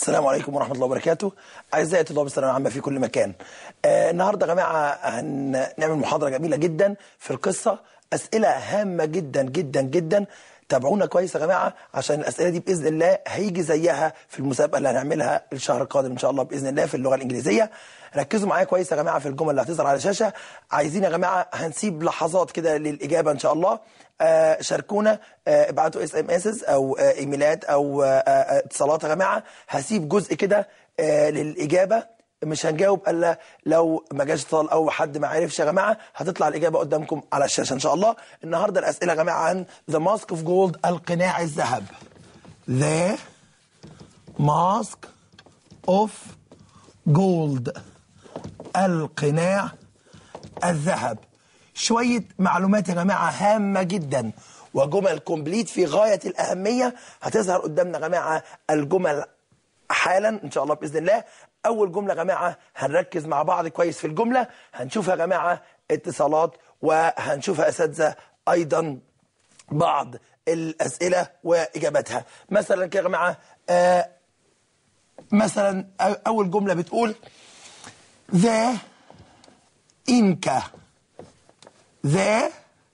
السلام عليكم ورحمة الله وبركاته أعزائي طلاب الثانوية العامة في كل مكان آه النهاردة يا جماعة هنعمل محاضرة جميلة جدا في القصة أسئلة هامة جدا جدا جدا تابعونا كويس يا جماعة عشان الأسئلة دي بإذن الله هيجي زيها في المسابقة اللي هنعملها الشهر القادم إن شاء الله بإذن الله في اللغة الإنجليزية ركزوا معايا كويس يا جماعة في الجمل اللي هتظهر على الشاشة عايزين يا جماعة هنسيب لحظات كده للإجابة إن شاء الله آه شاركونا آه ابعتوا اس ام اس او آه ايميلات او آه آه اتصالات يا جماعه هسيب جزء كده آه للاجابه مش هنجاوب الا لو ما جاش اتصال او حد ما عرفش يا جماعه هتطلع الاجابه قدامكم على الشاشه ان شاء الله النهارده الاسئله يا جماعه عن ذا ماسك اوف جولد القناع الذهب ذا ماسك اوف جولد القناع الذهب شوية معلومات يا جماعة هامة جدا وجمل كومبليت في غاية الأهمية هتظهر قدامنا يا جماعة الجمل حالا إن شاء الله بإذن الله أول جملة يا جماعة هنركز مع بعض كويس في الجملة هنشوف يا جماعة اتصالات وهنشوف يا أساتذة أيضا بعض الأسئلة وإجاباتها مثلا كده يا جماعة آه مثلا أول جملة بتقول ذا إنكا the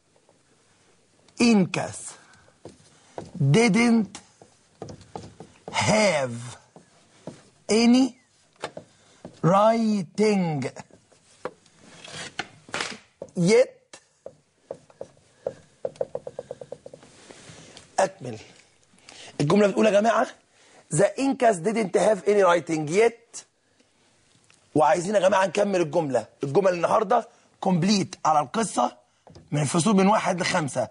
Incas didn't have any writing yet أكمل الجملة بتقول يا جماعة the Incas didn't have any writing yet وعايزين يا جماعة نكمل الجملة الجمل النهاردة كومبليت على القصة من الفصول من واحد لخمسة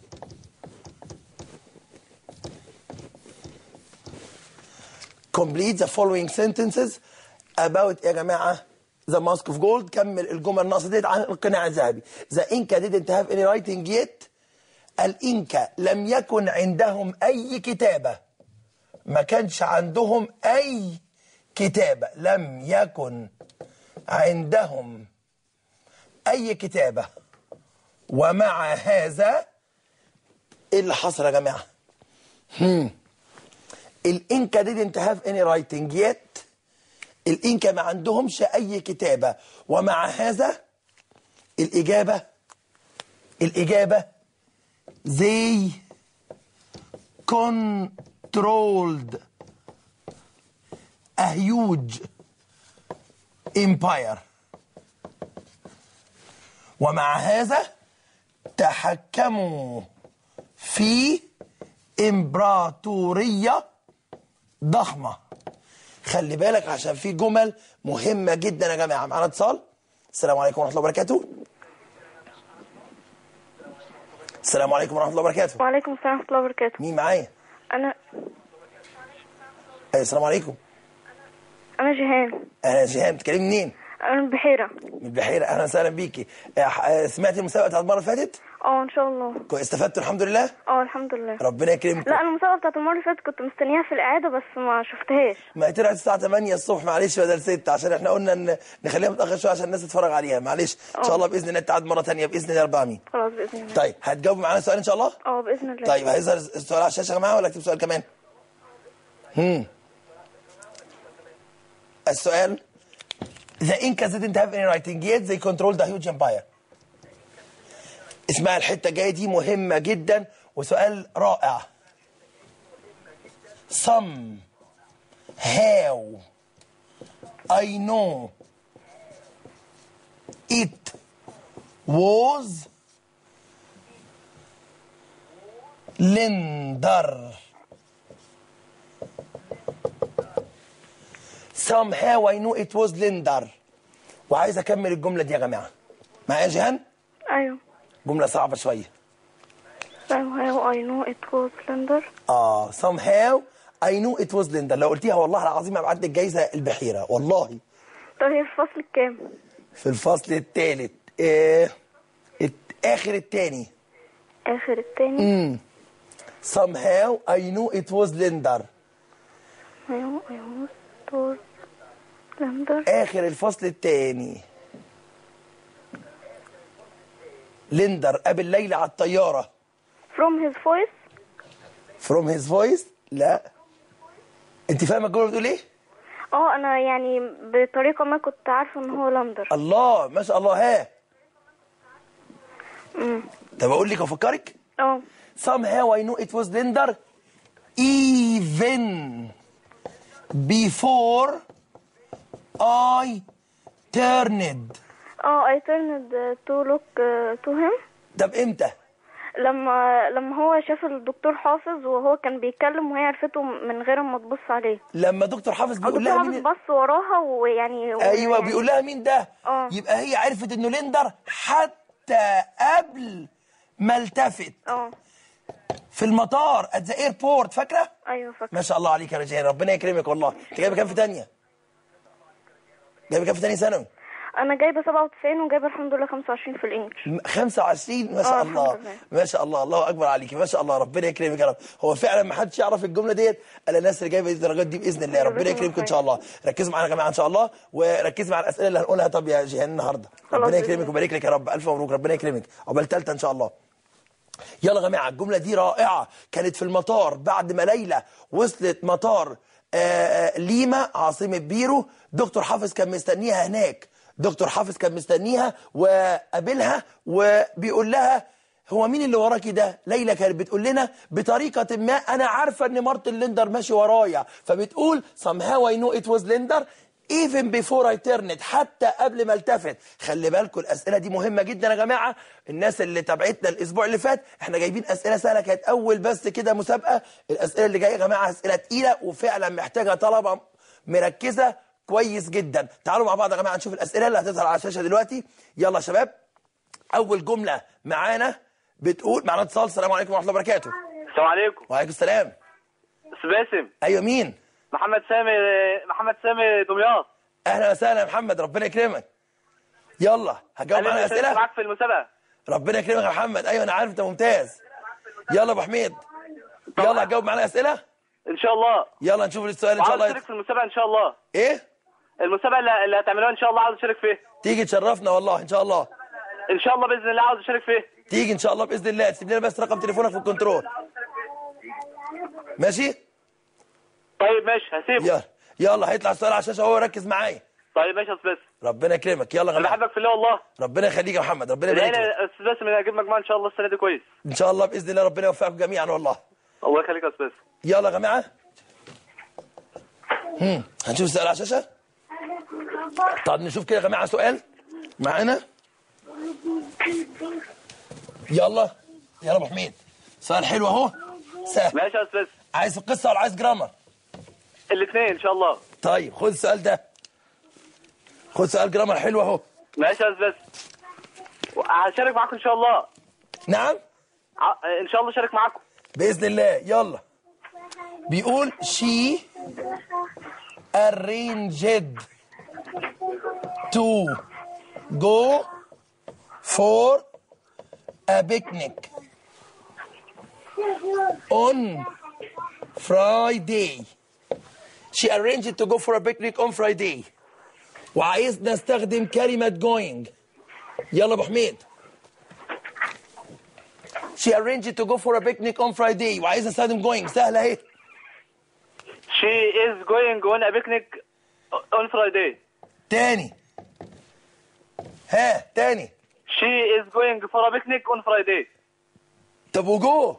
complete the following sentences about يا جماعة the mask of gold كمل الجمل الناقصة ديت عن القناع الذهبي the Inca didn't have any writing yet الإنكا لم يكن عندهم أي كتابة ما كانش عندهم أي كتابة لم يكن عندهم أي كتابة ومع هذا إيه اللي حصل يا جماعة؟ هم. الإنكا didn't have any writing yet الإنكا ما عندهمش أي كتابة ومع هذا الإجابة الإجابة they controlled a huge empire ومع هذا تحكموا في امبراطورية ضخمة خلي بالك عشان في جمل مهمة جدا يا جماعة معانا اتصال السلام عليكم ورحمة الله وبركاته السلام عليكم ورحمة الله وبركاته وعليكم السلام ورحمة الله وبركاته مين معايا؟ أنا أيوة السلام عليكم أنا جيهان أنا جيهان بتكلمني منين؟ أنا من البحيرة من البحيرة أهلا وسهلا بيكي آه، سمعتي المسابقة بتاعت المرة اللي فاتت؟ اه إن شاء الله كويس استفدتوا الحمد لله؟ اه الحمد لله ربنا يكرمكم لا أنا المسابقة بتاعت المرة اللي فاتت كنت مستنياها في الإعادة بس ما شفتهاش ما هي طلعت الساعة 8 الصبح معلش بدل 6 عشان احنا قلنا ان نخليها متأخر شوية عشان الناس تتفرج عليها معلش ان شاء الله بإذن الله تعاد مرة ثانية بإذن الله 4 مين خلاص بإذن الله طيب هتجاوبوا معانا سؤال ان شاء الله؟ اه بإذن الله طيب هيظهر السؤال على الشاشة يا جماعة ولا اكتب سؤال كمان؟ هم السؤال The Incas didn't have any writing yet they controlled a huge empire اسمها الحتة الجاية دي مهمة جدا وسؤال رائع Some how I know it was Linder. Somehow I know it was Linder. وعايز اكمل الجملة دي يا جماعة. معايا جيهان؟ أيوه جملة صعبة شوية. somehow I know it was slender اه somehow I knew it was Linder. لو قلتيها والله العظيم هبعت لك جايزة البحيرة والله. طب هي في الفصل الكام؟ في الفصل الثالث آه الت- آخر الثاني. آخر التاني Somehow I knew it was Linder. أيوه أيوه it was slender آخر الفصل الثاني. ليندر قابل ليلى على الطيارة. from his voice from his voice لا انت فاهمه الجمله بتقول ايه اه انا يعني بطريقه ما كنت عارفه ان هو لندر الله ما شاء الله ها امم طب اقول لك افكرك اه somehow I know it was Linder even before I turned اه I turned to look to him طب امتى لما لما هو شاف الدكتور حافظ وهو كان بيتكلم وهي عرفته من غير ما تبص عليه لما دكتور حافظ بيقول الدكتور لها حافظ مين بص وراها ويعني ايوه يعني- بيقول لها مين ده اه. يبقى هي عرفت انه ليندر حتى قبل ما التفت اه في المطار ات ذا ايربورت فاكره ايوه فاكره ما شاء الله عليك يا رجال ربنا يكرمك والله انت جايبه كام في تانية جايبه كام في تانية ثانوي انا جايبه 97 وجايبه الحمد لله 25 في الانجليش م- 25 ما شاء اه، الله الحمد لله. ما شاء الله الله اكبر عليكي ما شاء الله ربنا يكرمك يا رب هو فعلا ما حدش يعرف الجمله ديت الا الناس اللي جايبه الدرجات دي باذن الله ربنا جزاكم الله يكرمكم ان شاء الله ركزوا معانا يا جماعه ان شاء الله وركزوا مع الاسئله اللي هنقولها طب يا جيهان النهارده خلاص ربنا بإذن يكرمك الله. ويبارك لك يا رب الف مبروك ربنا يكرمك عقبال ثالثه ان شاء الله يلا يا جماعه الجمله دي رائعه كانت في المطار بعد ما ليلى وصلت مطار آه، آه، ليما عاصمه بيرو دكتور حافظ كان مستنيها هناك دكتور حافظ كان مستنيها وقابلها وبيقول لها هو مين اللي وراكي ده ليلى كانت بتقول لنا بطريقه ما انا عارفه ان مارتن ليندر ماشي ورايا فبتقول somehow I know it was ليندر even before I turned حتى قبل ما التفت خلي بالكم الاسئله دي مهمه جدا يا جماعه الناس اللي تابعتنا الاسبوع اللي فات احنا جايبين اسئله سهله كانت اول بس كده مسابقه الاسئله اللي جايه يا جماعه اسئله تقيله وفعلا محتاجه طلبه مركزه كويس جدا تعالوا مع بعض يا جماعه نشوف الاسئله اللي هتظهر على الشاشه دلوقتي يلا يا شباب اول جمله معانا بتقول معانا اتصال السلام عليكم ورحمه الله وبركاته السلام عليكم وعليكم السلام استاذ باسم ايوه مين محمد سامي محمد سامي دمياط اهلا وسهلا يا محمد ربنا يكرمك يلا هجاوب معانا انا شاركت اسئله معاك في المسابقه ربنا يكرمك يا محمد ايوه انا عارف انت ممتاز يلا يا ابو حميد يلا هتجاوب معانا اسئله ان شاء الله يلا نشوف السؤال ان شاء وعاوز الله اشارك في المسابقه ان شاء الله ايه المسابقه اللي اللي هتعملوها ان شاء الله عاوز اشارك فيها تيجي تشرفنا والله ان شاء الله ان شاء الله باذن الله عاوز اشارك فيها تيجي ان شاء الله باذن الله تسيب لنا بس رقم تليفونك في الكنترول ماشي طيب ماشي هسيبه يلا يلا هيطلع السؤال على الشاشه اهو ركز معايا طيب ماشي يا استاذ باسم ربنا يكرمك يلا يا انا جماعه بحبك في الله والله ربنا يخليك يا محمد ربنا ادعي يبارك لي لك يا استاذ باسم انا هجيب مجموعه ان شاء الله السنه دي كويس ان شاء الله باذن الله ربنا يوفقكم جميعا والله الله يخليك يا استاذ باسم يلا يا جماعه هم. هنشوف السؤال على الشاشه طب نشوف كده يا جماعه سؤال معانا يلا يلا ابو حميد سؤال حلو اهو سهل ماشي يا استاذ باسم عايز قصه ولا عايز جرامر الاثنين ان شاء الله طيب خد السؤال ده خد سؤال جرامر حلو اهو ماشي يا استاذ باسم هشارك معاكم ان شاء الله نعم ع- ان شاء الله اشارك معاكم باذن الله يلا بيقول she arranged to go for a picnic on Friday she arranged to go for a picnic on Friday وعايزنا نستخدم كلمة going يلا ابو حميد She arranged to go for a picnic on Friday وعايز استخدم going سهلة اهي she is going on a picnic on Friday تاني ها تاني she is going for a picnic on Friday طب وجو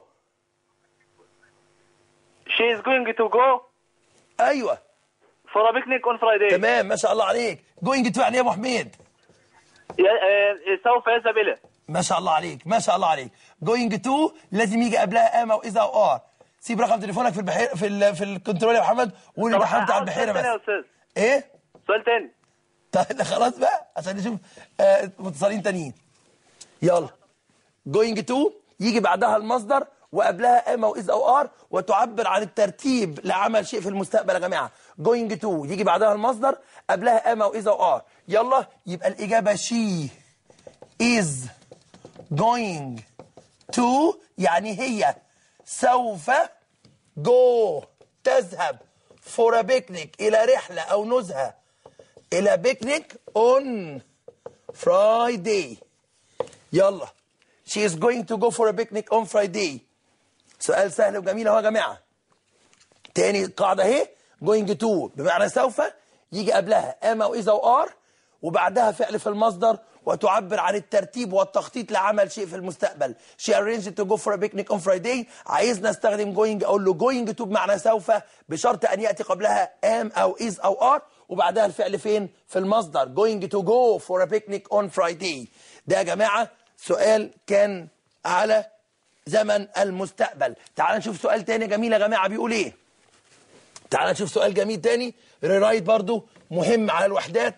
she is going to go ايوه for a picnic on Friday تمام ما شاء الله عليك going to يعني ايه يا ابو حميد ي- آه، سوف يذهب إلى ما شاء الله عليك ما شاء الله عليك going to لازم يجي قبلها اما واذا وار سيب رقم تليفونك في البحيره في ال... في الكنترول يا محمد وقول طب البحيره بتاع عاوز البحيره سؤال تاني يا بس أستاذ ايه سؤال تاني طيب ده خلاص بقى عشان نشوف آه متصلين تانيين يلا going to يجي بعدها المصدر وقبلها اما واذ او ار وتعبر عن الترتيب لعمل شيء في المستقبل يا جماعه going to يجي بعدها المصدر قبلها اما واذ او ار يلا يبقى الاجابه she is going to يعني هي سوف go تذهب for a picnic الى رحله او نزهه الى بيكنيك on Friday يلا she is going to go for a picnic on Friday سؤال سهل وجميل اهو يا جماعه تاني قاعده اهي going to بمعنى سوف يجي قبلها ام او اذا وار وبعدها فعل في المصدر وتعبر عن الترتيب والتخطيط لعمل شيء في المستقبل she arranged to go for a picnic on Friday عايزنا استخدم going اقول له going to بمعنى سوف بشرط ان ياتي قبلها am او is او are وبعدها الفعل فين في المصدر going to go for a picnic on Friday ده يا جماعه سؤال كان على زمن المستقبل تعال نشوف سؤال تاني جميل يا جماعه بيقول ايه تعال نشوف سؤال جميل تاني ريرايت برضو مهم على الوحدات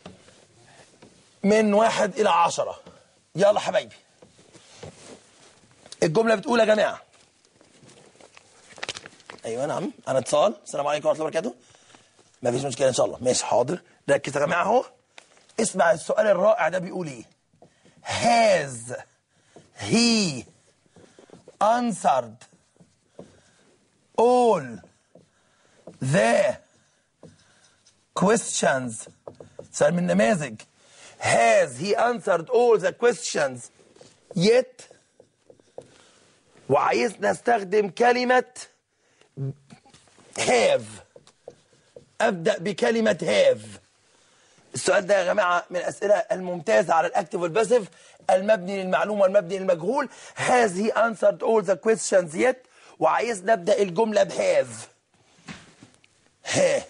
من واحد إلى عشرة يلا حبايبي الجملة بتقول يا جماعة أيوة نعم أنا اتصال السلام عليكم ورحمة الله وبركاته مفيش مشكلة إن شاء الله ماشي حاضر ركز يا جماعة أهو اسمع السؤال الرائع ده بيقول إيه has he answered all the questions سؤال من النماذج has he answered all the questions yet وعايزنا نستخدم كلمة have أبدأ بكلمة have السؤال ده يا جماعة من الأسئلة الممتازة على الأكتف والباسيف المبني للمعلوم والمبني للمجهول has he answered all the questions yet وعايز نبدأ الجملة بهاف ها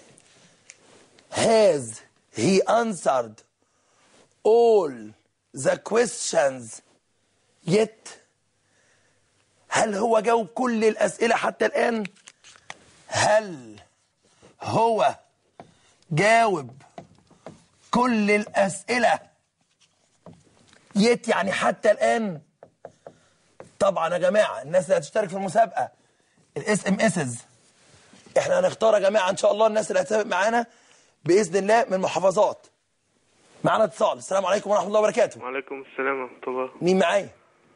has he answered all the questions yet هل هو جاوب كل الأسئلة حتى الآن هل هو جاوب كل الأسئلة يت يعني حتى الآن طبعا يا جماعة الناس اللي هتشترك في المسابقة الاس ام اسز احنا هنختار يا جماعة ان شاء الله الناس اللي هتسابق معانا بإذن الله من محافظات معانا اتصال السلام عليكم ورحمة الله وبركاته وعليكم السلام ورحمة الله مين معايا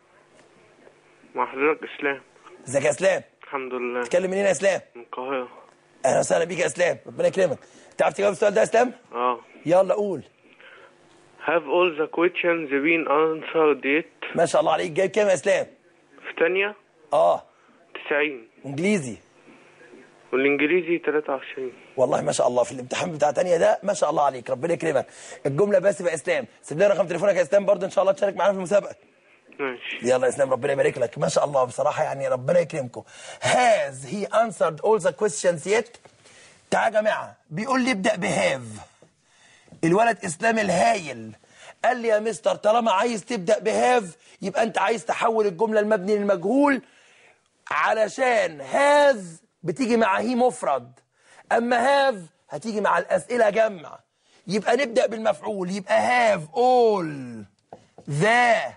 مع حضرتك إسلام ازيك يا اسلام الحمد لله تكلم منين يا اسلام من القاهرة اهلا وسهلا بيك يا اسلام ربنا يكرمك تعرف تجاوب السؤال ده يا اسلام اه يلا قول Have all the questions been answered yet ما شاء الله عليك جايب كام يا اسلام في تانية اه تسعين انجليزي والإنجليزي تلاتة وعشرين والله ما شاء الله في الامتحان بتاع تانية ده ما شاء الله عليك ربنا يكرمك الجمله بس يا اسلام سيب لنا رقم تليفونك يا اسلام برضه ان شاء الله تشارك معانا في المسابقه ماشي يلا يا اسلام ربنا يبارك لك ما شاء الله بصراحه يعني ربنا يكرمكم has he answered all the questions yet تعال يا جماعه بيقول لي ابدا بهاف الولد اسلام الهايل قال لي يا مستر طالما عايز تبدا بهاف يبقى انت عايز تحول الجمله المبني للمجهول علشان هاز بتيجي مع هي مفرد اما هاف هتيجي مع الاسئله جمع يبقى نبدا بالمفعول يبقى هاف all the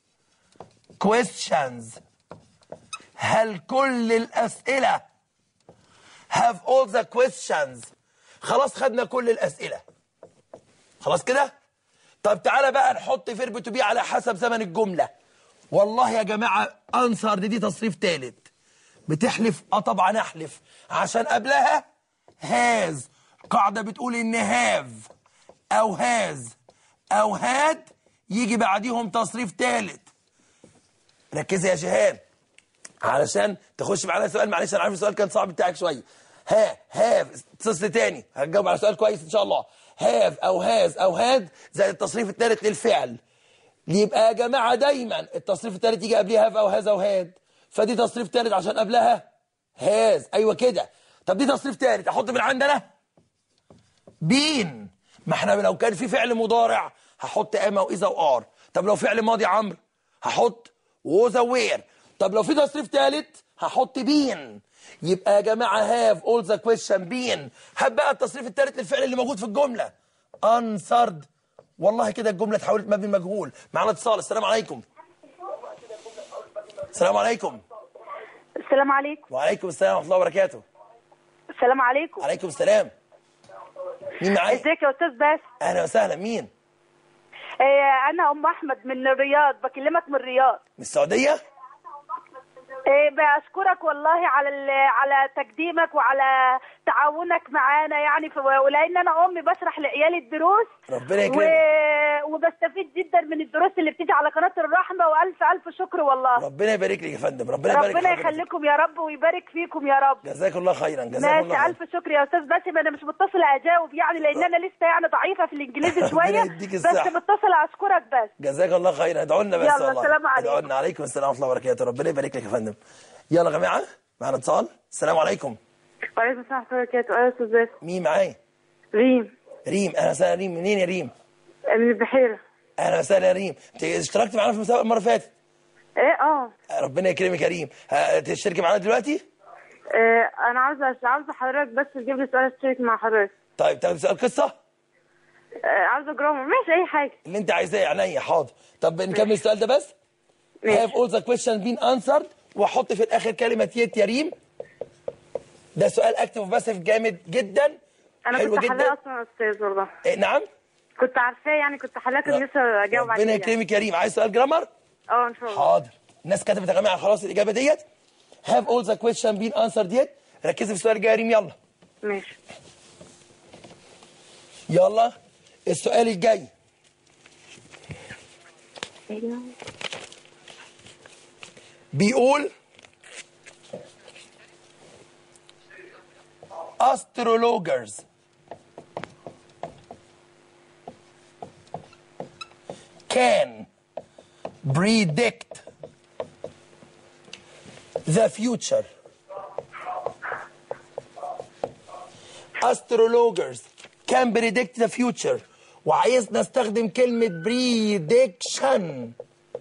questions هل كل الاسئله have all the questions خلاص خدنا كل الاسئله خلاص كده طب تعالى بقى نحط فيرب تو بي على حسب زمن الجمله والله يا جماعه انصر دي, دي تصريف ثالث بتحلف اه طبعا احلف عشان قبلها هاز قاعده بتقول ان هاف او هاز او هاد يجي بعديهم تصريف ثالث ركزي يا شهان علشان تخش معانا سؤال معلش انا عارف السؤال كان صعب بتاعك شويه ها هاف اتصل تاني هتجاوب على سؤال كويس ان شاء الله هاف او هاز او هاد زائد التصريف الثالث للفعل يبقى يا جماعه دايما التصريف الثالث يجي قبليه هاف او هاز او هاد فدي تصريف ثالث عشان قبلها هاز ايوه كده طب دي تصريف ثالث احط من عندنا بين ما احنا لو كان في فعل مضارع هحط اما واذا وار طب لو فعل ماضي عمرو هحط وذا وير طب لو في تصريف ثالث هحط بين يبقى يا جماعه هاف اول ذا كويشن بين هات بقى التصريف الثالث للفعل اللي موجود في الجمله انسرد والله كده الجمله اتحولت مبني مجهول معانا اتصال السلام عليكم السلام عليكم السلام عليكم وعليكم السلام ورحمه الله وبركاته السلام عليكم عليكم السلام مين معايا ازيك يا استاذ باسم اهلا وسهلا مين إيه انا ام احمد من الرياض بكلمك من الرياض من السعوديه إيه بشكرك والله على ال- على تقديمك وعلى تعاونك معانا يعني في ولان انا امي بشرح لعيالي الدروس ربنا و... يكرمك وبستفيد جدا من الدروس اللي بتيجي على قناه الرحمه والف الف شكر والله ربنا يبارك لك يا فندم ربنا يبارك ربنا لحضرتك. يخليكم يا رب ويبارك فيكم يا رب جزاك الله خيرا جزاك الله ماشي خيرا الف شكر يا استاذ باسم انا مش متصله اجاوب يعني لان انا لسه يعني ضعيفه في الانجليزي ربنا شويه يديك بس الصحة. متصله اشكرك بس جزاك الله خيرا ادعوا لنا بس يلا، والله السلام عليكم. ادعوا لنا عليكم السلام ورحمه الله وبركاته ربنا يبارك لك يا فندم يلا يا جماعه معانا اتصال السلام عليكم وعليكم السلام ورحمة الله وبركاته أيوة يا أستاذ باسم مين معايا ريم ريم اهلا وسهلا ريم منين يا ريم من البحيرة اهلا وسهلا يا ريم انت اشتركت معانا في المسابقه المره اللي فاتت إيه أه ربنا يكرمك يا ريم ه- تشتركي معانا دلوقتي إيه، أنا عاوزة عاوزة حضرتك بس تجيب لي سؤال أشترك مع حضرتك طيب تاخدي سؤال قصه إيه، عاوزة جرامر ماشي أي حاجة اللي انت عايزاه عينيا حاضر طب نكمل السؤال ده بس ماشي. have all the questions been answered واحط في الاخر كلمه يت يا ريم ده سؤال اكتف بس جامد جدا أنا حلو كنت جدا حلاقة أصلا يا أستاذ والله إيه نعم كنت عارفاه يعني كنت حلاقة كنت لسه أجاوب عليه ربنا يعني. يكرمك يا ريم عايز سؤال جرامر أه إن شاء الله حاضر الناس كتبت يا جماعه خلاص الاجابه ديت have all the question been answered ديت ركزي في السؤال الجاي يا ريم يلا ماشي يلا السؤال الجاي بيقول astrologers can predict the future astrologers can predict the future وعايز نستخدم كلمة prediction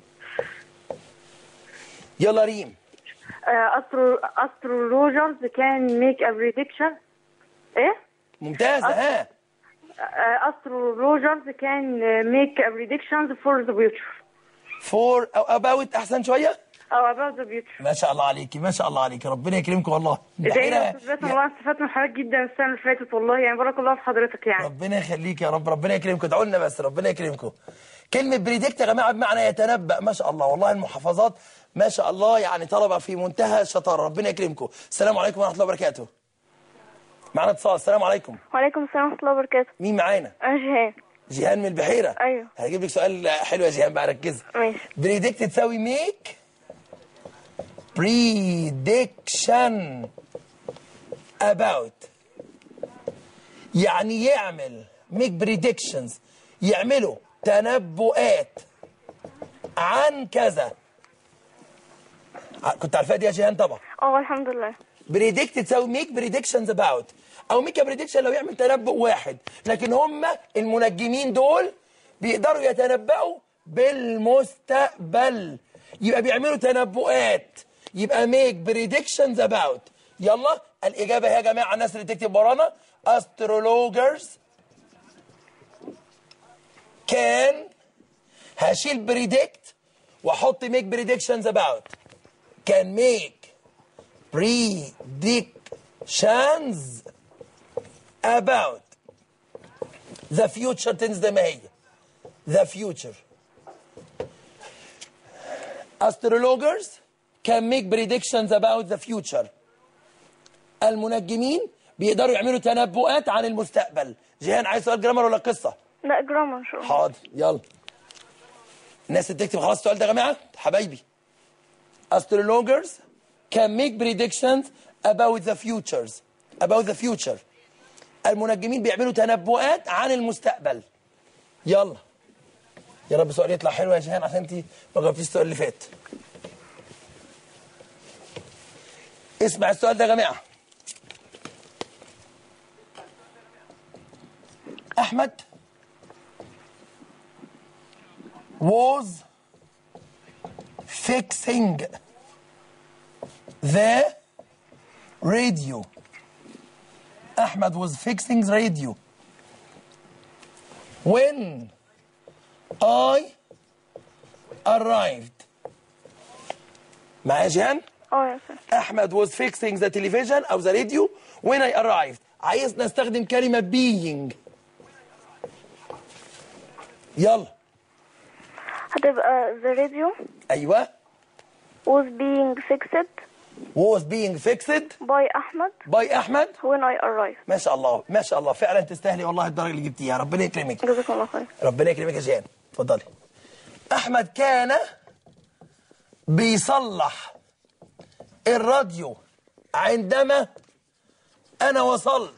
يلا ريم أسترو أسترولوجرز كان ميك أ بريدكشن إيه ممتازة ها أسترولوجرز كان ميك أ بريدكشنز فور ذا فيوتشر for أو about أحسن شوية أو about the future ما شاء الله عليكي ما شاء الله عليكي ربنا يكرمك والله ازاي يا بحيرة- استاذ باسم والله استفدت من حضرتك جدا السنه اللي فاتت والله يعني بارك الله في حضرتك يعني ربنا يخليك يا رب ربنا يكرمكم ادعوا لنا بس ربنا يكرمكم كلمة بريدكت يا جماعة بمعنى يتنبأ ما شاء الله والله المحافظات ما شاء الله يعني طلبة في منتهى الشطارة ربنا يكرمكم السلام عليكم ورحمة الله وبركاته معنا اتصال السلام عليكم وعليكم السلام ورحمة الله وبركاته مين معانا أنا جيهان جيهان من البحيرة أيوه. هجيب لك سؤال حلو يا جيهان بقى ركزي ماشي. بريدكت تساوي ميك بريدكشن about يعني يعمل ميك بريدكشنز يعملوا تنبؤات عن كذا ع- كنت عارفاها دي يا جيهان طبعا اه الحمد لله بريدكت تساوي ميك بريدكشنز اباوت او ميك بريدكشن لو يعمل تنبؤ واحد لكن هم المنجمين دول بيقدروا يتنبؤوا بالمستقبل يبقى بيعملوا تنبؤات يبقى ميك بريدكشنز اباوت يلا الاجابه هي يا جماعه الناس اللي تكتب ورانا استرولوجرز كان هشيل بريدكت واحط ميك بريدكشنز اباوت كان ميك predictions about the future tense زي ما هي the future astrologers can make predictions about the future المنجمين بيقدروا يعملوا تنبؤات عن المستقبل جيهان عايز سؤال جرامر ولا قصه لا جرامر إن شاء الله حاضر يلا الناس اللي تكتب خلاص السؤال ده يا جماعه حبايبي astrologers can make predictions about the futures about the future المنجمين بيعملوا تنبؤات عن المستقبل يلا يا رب سؤال يطلع حلو يا جيهان عشان انت ما جاوبتيش السؤال اللي فات اسمع السؤال ده يا جماعه احمد was fixing the radio. Ahmad was fixing the radio. When I arrived. معايا جيهان؟ اه يا أستاذ أحمد was fixing the television أو the radio when I arrived. عايز نستخدم كلمة being. يلا هتبقى the radio أيوه was being fixed was being fixed باي احمد by احمد when I arrived ما شاء الله ما شاء الله فعلا تستاهلي والله الدرجه اللي جبتيها ربنا يكرمك جزاكم الله خير ربنا يكرمك يا جيان اتفضلي احمد كان بيصلح الراديو عندما انا وصلت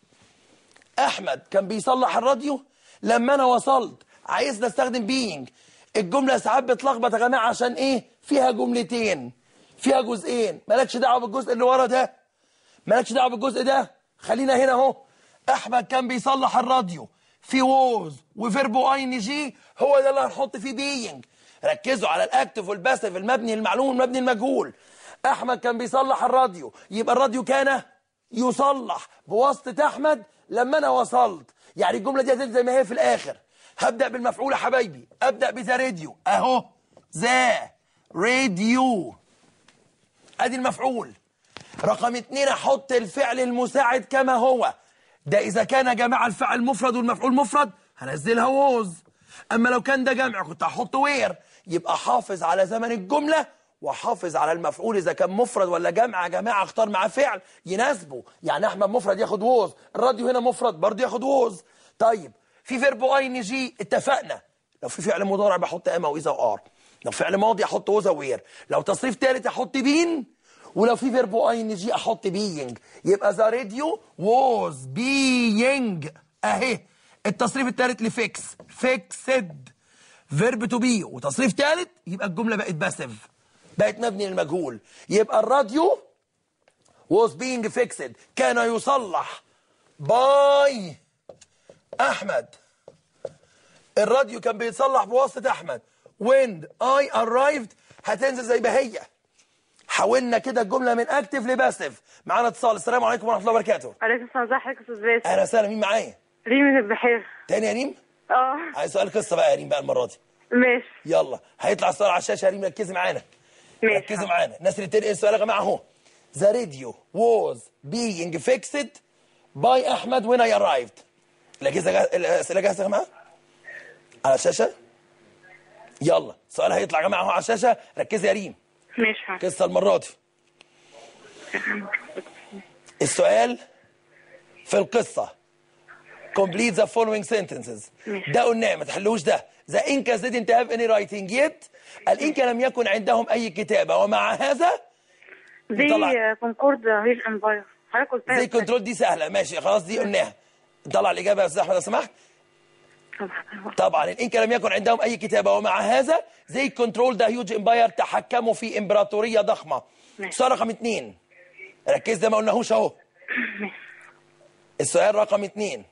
احمد كان بيصلح الراديو لما انا وصلت عايز نستخدم بينج الجمله ساعات بتلخبط يا جماعه عشان ايه فيها جملتين فيها جزئين مالكش دعوه بالجزء اللي ورا ده مالكش دعوه بالجزء ده خلينا هنا اهو احمد كان بيصلح الراديو في ووز وفيربو اي ان جي هو ده اللي هنحط فيه بينج ركزوا على الاكتف والباسف المبني المعلوم والمبني المجهول احمد كان بيصلح الراديو يبقى الراديو كان يصلح بواسطه احمد لما انا وصلت يعني الجمله دي هتنزل زي ما هي في الاخر هبدا بالمفعول يا حبايبي ابدا بذا راديو اهو ذا راديو ادي المفعول رقم اتنين احط الفعل المساعد كما هو ده اذا كان يا جماعه الفعل مفرد والمفعول مفرد هنزلها ووز اما لو كان ده جمع كنت هحط وير يبقى حافظ على زمن الجمله وحافظ على المفعول اذا كان مفرد ولا جمع يا جماعه اختار معاه فعل يناسبه يعني احمد مفرد ياخد ووز الراديو هنا مفرد برضه ياخد ووز طيب في فيرب اي ان جي اتفقنا لو في فعل مضارع بحط اما واذا وار لو فعل ماضي احط وذا وير لو تصريف ثالث احط بين ولو في فيرب اي ان جي احط بينج يبقى ذا راديو ووز بينج اهي التصريف الثالث لفيكس فيكسد فيرب تو بي وتصريف ثالث يبقى الجمله بقت باسيف بقت مبني للمجهول يبقى الراديو was being fixed كان يصلح باي احمد الراديو كان بيتصلح بواسطه احمد when I arrived هتنزل زي ما هي حولنا كده الجمله من اكتف لباسيف معانا اتصال السلام عليكم ورحمه الله وبركاته عليكم السلام ازي حضرتك يا استاذ باسم اهلا وسهلا مين معايا ريم من البحير تاني يا ريم اه عايز سؤال قصه بقى يا ريم بقى المره دي ماشي يلا هيطلع السؤال على الشاشه يا ريم ركزي معانا ماشي ركزي معانا الناس اللي بتنقل السؤال يا جماعه اهو ذا راديو was being fixed by احمد when I arrived الاجهزه جا... الاسئله جاهزه يا جماعه على الشاشه يلا السؤال هيطلع يا جماعه اهو على الشاشه ركزي يا ريم ماشي قصه المره دي السؤال في القصه complete the following sentences ده قلناه ما تحلوش ده the Incas didn't have any writing yet الإنكا لم يكن عندهم أي كتابة ومع هذا دي طلع. كونكورد هيل امباير حضرتك قلتها زي كنترول دي سهلة ماشي خلاص دي قلناها طلع الإجابة يا أستاذ أحمد لو سمحت طبعا الإنكا لم يكن عندهم أي كتابة ومع هذا زي كنترول ده هيوج امباير تحكموا في إمبراطورية ضخمة السؤال رقم اتنين ركز ده ما قلناهوش أهو السؤال رقم اتنين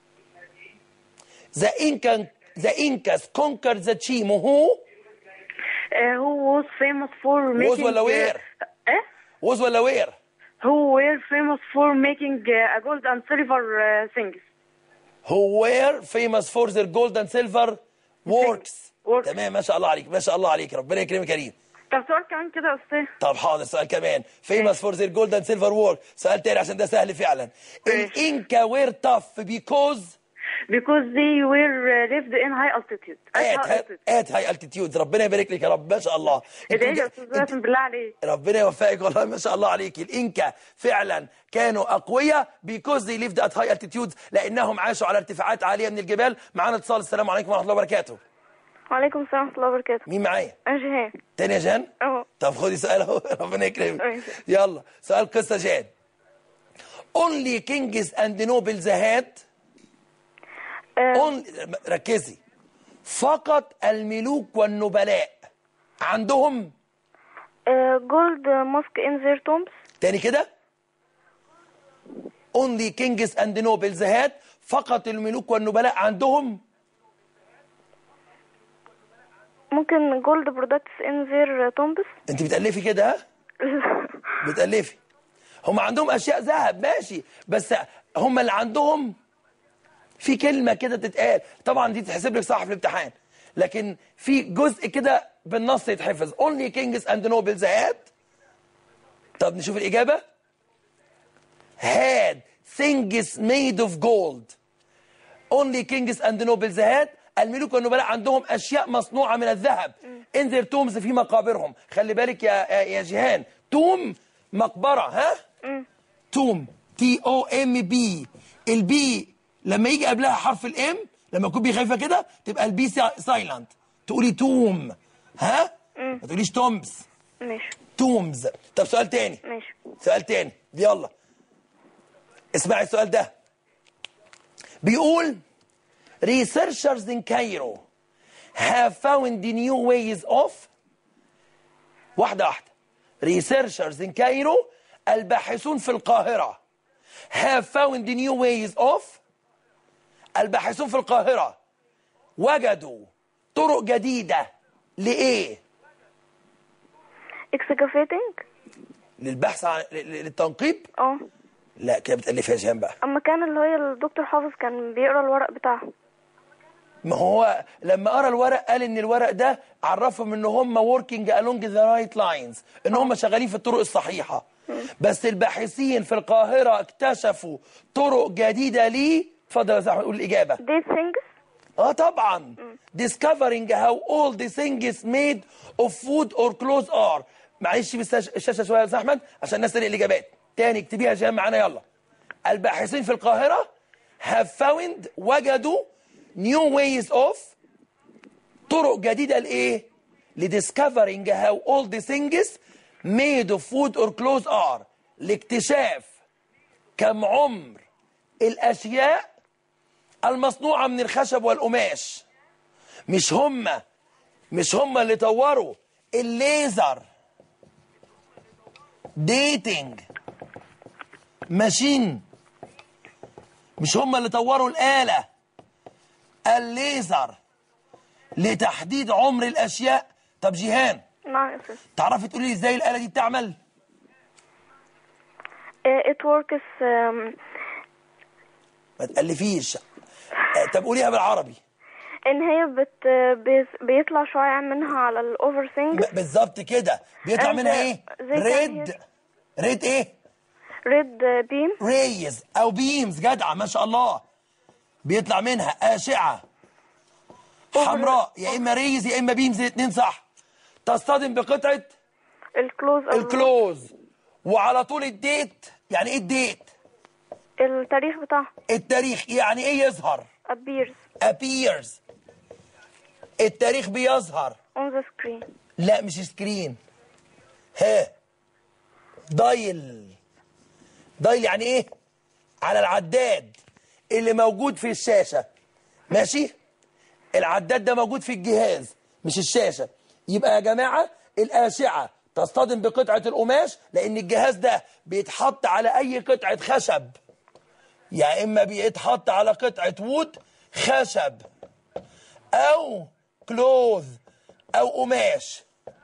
The Inca the Incas conquered the Chimo who who was famous for making ولا where؟ ايه was ولا where who were famous for making uh, a gold and silver uh, things who were famous for their gold and silver works Works. تمام ما شاء الله عليك ما شاء الله عليك ربنا يكرمك يا كريم طب سؤال كمان كده يا استاذ طب حاضر سؤال كمان famous for their gold and silver work سؤال تاني عشان ده سهل فعلا الانكا were tough because because they were uh, lived in high altitude at at high altitude at high altitudes ربنا يبارك لك يا رب ما شاء الله ادعي لي يا انت- استاذ انت- باسم بالله عليك ربنا يوفقك والله ما شاء الله عليك الانكا فعلا كانوا اقوياء because they lived at high altitudes لانهم عاشوا على ارتفاعات عاليه من الجبال معانا اتصال السلام عليكم ورحمه الله وبركاته وعليكم السلام ورحمة الله وبركاته مين معايا أنا جيهان تاني يا جان أهو طب خدي سؤال اهو ربنا يكرمك ماشي. يلا سؤال قصه جان only kings and nobles had آه، only ركزي فقط الملوك والنبلاء عندهم آه، جولد ماسك ان زير تومبس تاني كده only kings and nobles had فقط الملوك والنبلاء عندهم ممكن جولد برودكتس ان زير تومبس انت بتألفي كده ها بتألفي هم عندهم اشياء ذهب ماشي بس هم اللي عندهم في كلمه كده تتقال طبعا دي تتحسب لك صح في الامتحان لكن في جزء كده بالنص يتحفظ only kings and nobles had طب نشوف الاجابه had things made of gold only kings and nobles had الملوك والنبلاء عندهم اشياء مصنوعه من الذهب in their tombs في مقابرهم خلي بالك يا يا جيهان توم مقبره ها توم تي او ام بي البي لما يجي قبلها حرف الام لما يكون بي خايفه كده تبقى البي سايلنت تقولي توم ها ما تقوليش تومز ماشي تومز طب سؤال تاني ماشي سؤال تاني يلا اسمعي السؤال ده بيقول researchers in Cairo have found new ways of واحدة واحدة researchers in Cairo الباحثون في القاهرة have found new ways of الباحثون في القاهرة وجدوا طرق جديدة لإيه؟ excavating للبحث عن ل- للتنقيب؟ اه لا كده بتألفها يا جيهان بقى اما كان اللي هي الدكتور حافظ كان بيقرا الورق بتاعه ما هو لما قرا الورق قال ان الورق ده عرفهم ان هم working along the right lines ان هم شغالين في الطرق الصحيحه بس الباحثين في القاهره اكتشفوا طرق جديده ليه اتفضل يا صاحبي قول الاجابه these things اه طبعا discovering how all the things made of food or clothes are معلش بس الشاشه شويه يا استاذ احمد عشان الناس تلاقي الاجابات تاني اكتبيها جام معانا يلا الباحثين في القاهره have found وجدوا new ways of طرق جديده لايه لدiscovering how all the things made of food or clothes are لاكتشاف كم عمر الاشياء المصنوعة من الخشب والقماش مش هم مش هم اللي طوروا الليزر ديتنج ماشين مش هم اللي طوروا الآلة الليزر لتحديد عمر الأشياء طب جيهان نعم يا استاذ تعرفي تقولي لي ازاي الآلة دي بتعمل آه، it works um, ما تألفيش آه، طب قوليها بالعربي ان هي بت بيس- بيطلع شعاع منها على الاوفر ثينج ب- بالظبط كده بيطلع أنت منها ايه زي ريد كان ريد ايه ريد بيم ريز او بيمز جدعه ما شاء الله بيطلع منها اشعه حمراء يا اما ريز يا اما بيمز الاثنين صح تصطدم بقطعه الكلوز أو الكلوز وعلى طول الديت يعني ايه الديت التاريخ بتاعها التاريخ يعني ايه يظهر appears appears التاريخ بيظهر on the screen لا مش سكرين ها دايل دايل يعني ايه على العداد اللي موجود في الشاشة ماشي العداد ده موجود في الجهاز مش الشاشة يبقى يا جماعة الأشعة تصطدم بقطعة القماش لأن الجهاز ده بيتحط على أي قطعة خشب يا إما بيتحط على قطعة وود خشب أو كلوث أو قماش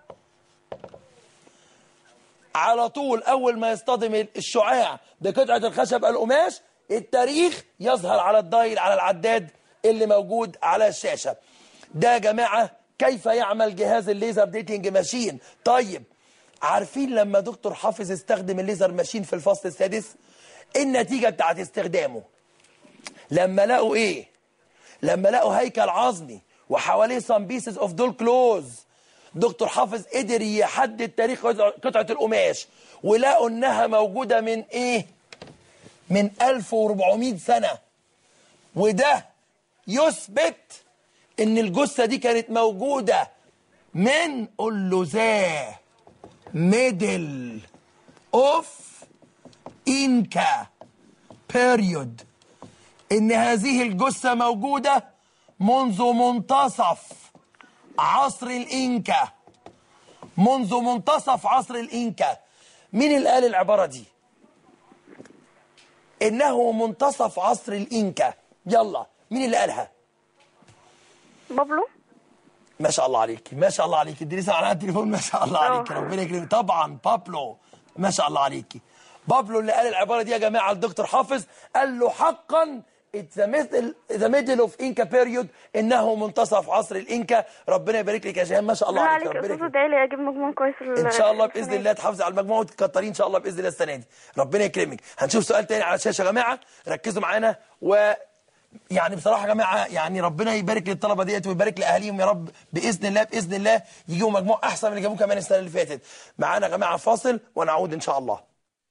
على طول اول ما يصطدم الشعاع بقطعه الخشب القماش التاريخ يظهر على الدايل على العداد اللي موجود على الشاشه ده يا جماعه كيف يعمل جهاز الليزر ديتنج ماشين طيب عارفين لما دكتور حافظ استخدم الليزر ماشين في الفصل السادس النتيجه بتاعت استخدامه لما لقوا ايه لما لقوا هيكل عظمي وحواليه some pieces of doll clothes دكتور حافظ قدر يحدد تاريخ قطعة القماش ولقوا انها موجودة من ايه من 1400 سنة وده يثبت ان الجثة دي كانت موجودة من قول له ذا ميدل اوف انكا بيريود ان هذه الجثة موجودة منذ منتصف عصر الإنكا منذ منتصف عصر الإنكا مين اللي قال العبارة دي إنه منتصف عصر الإنكا يلا مين اللي قالها بابلو ما شاء الله عليك ما شاء الله عليك اديني على التليفون ما شاء الله عليك آه. ربنا يكرمك طبعا بابلو ما شاء الله عليك بابلو اللي قال العباره دي يا جماعه الدكتور حافظ قال له حقا ذا ميدل ذا ميدل اوف انكا بيريود انه منتصف عصر الانكا ربنا يبارك لك يا جيهان ما شاء الله لا عليك عليك ربنا استاذ يكرمك ادعي لي اجيب مجموع كويس ال- ان شاء الله السنة باذن دي. الله تحافظي على المجموعه وتكتري ان شاء الله باذن الله السنه دي ربنا يكرمك هنشوف سؤال تاني على الشاشه يا جماعه ركزوا معانا و يعني بصراحه يا جماعه يعني ربنا يبارك للطلبه ديت ويبارك لاهاليهم يا رب باذن الله باذن الله يجيبوا مجموع احسن من اللي جابوه كمان السنه اللي فاتت معانا يا جماعه فاصل ونعود ان شاء الله